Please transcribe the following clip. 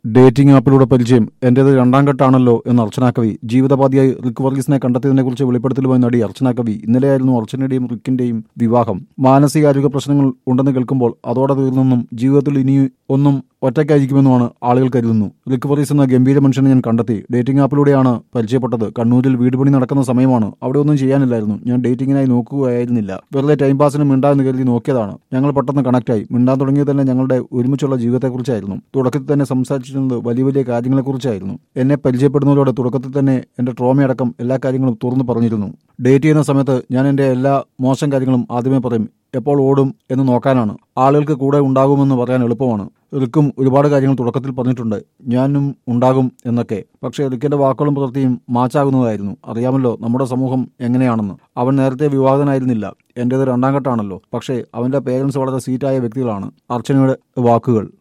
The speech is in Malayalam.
ഡേറ്റിംഗ് ആപ്പിലൂടെ പരിചയം എന്റേത് രണ്ടാം ഘട്ടാണല്ലോ എന്ന് അർച്ചന കവി ജീവിതപാതിയായി റിക്ക് വർഗീസിനെ കണ്ടെത്തിയതിനെക്കുറിച്ച് വെളിപ്പെടുത്തലുമായി നടി അർച്ചന കവി ഇന്നലെയായിരുന്നു അർച്ചനയുടെയും റിക്കിന്റെയും വിവാഹം മാനസികാരോഗ്യ പ്രശ്നങ്ങൾ ഉണ്ടെന്ന് കേൾക്കുമ്പോൾ അതോടെ തീർന്നെന്നും ജീവിതത്തിൽ ഇനി ഒന്നും ഒറ്റയ്ക്കായിരിക്കുമെന്നുമാണ് ആളുകൾ കരുതുന്നു റിക്ക് വർഗീസ് എന്ന ഗംഭീര മനുഷ്യനെ ഞാൻ കണ്ടെത്തി ഡേറ്റിംഗ് ആപ്പിലൂടെയാണ് പരിചയപ്പെട്ടത് കണ്ണൂരിൽ വീട് പണി നടക്കുന്ന സമയമാണ് അവിടെ ഒന്നും ചെയ്യാനില്ലായിരുന്നു ഞാൻ ഡേറ്റിംഗിനായി നോക്കുകയായിരുന്നില്ല വെറുതെ ടൈം പാസിന് മിണ്ടാന്ന് കരുതി നോക്കിയതാണ് ഞങ്ങൾ പെട്ടെന്ന് കണക്റ്റായി മിണ്ടാൻ തുടങ്ങിയത് തന്നെ ഞങ്ങളുടെ ഒരുമിച്ചുള്ള ജീവിതത്തെക്കുറിച്ചായിരുന്നു തുടക്കത്തിൽ തന്നെ സംസാരിച്ചിരുന്നത് വലിയ വലിയ കാര്യങ്ങളെക്കുറിച്ചായിരുന്നു എന്നെ പരിചയപ്പെടുന്നതോടെ തുടക്കത്തിൽ തന്നെ എന്റെ ട്രോമയടക്കം എല്ലാ കാര്യങ്ങളും തുറന്നു പറഞ്ഞിരുന്നു ഡേറ്റ് ചെയ്യുന്ന സമയത്ത് ഞാൻ എന്റെ എല്ലാ മോശം കാര്യങ്ങളും ആദ്യമേ പറയും എപ്പോൾ ഓടും എന്ന് നോക്കാനാണ് ആളുകൾക്ക് കൂടെ ഉണ്ടാകുമെന്ന് പറയാൻ എളുപ്പമാണ് റിക്കും ഒരുപാട് കാര്യങ്ങൾ തുടക്കത്തിൽ പറഞ്ഞിട്ടുണ്ട് ഞാനും ഉണ്ടാകും എന്നൊക്കെ പക്ഷേ റിക്കിന്റെ വാക്കുകളും പ്രവൃത്തിയും മാച്ചാകുന്നതായിരുന്നു അറിയാമല്ലോ നമ്മുടെ സമൂഹം എങ്ങനെയാണെന്ന് അവൻ നേരത്തെ വിവാഹിതനായിരുന്നില്ല എന്റേത് രണ്ടാം ഘട്ടമാണല്ലോ പക്ഷേ അവന്റെ പേരൻസ് വളരെ സീറ്റായ വ്യക്തികളാണ് അർച്ചനയുടെ വാക്കുകൾ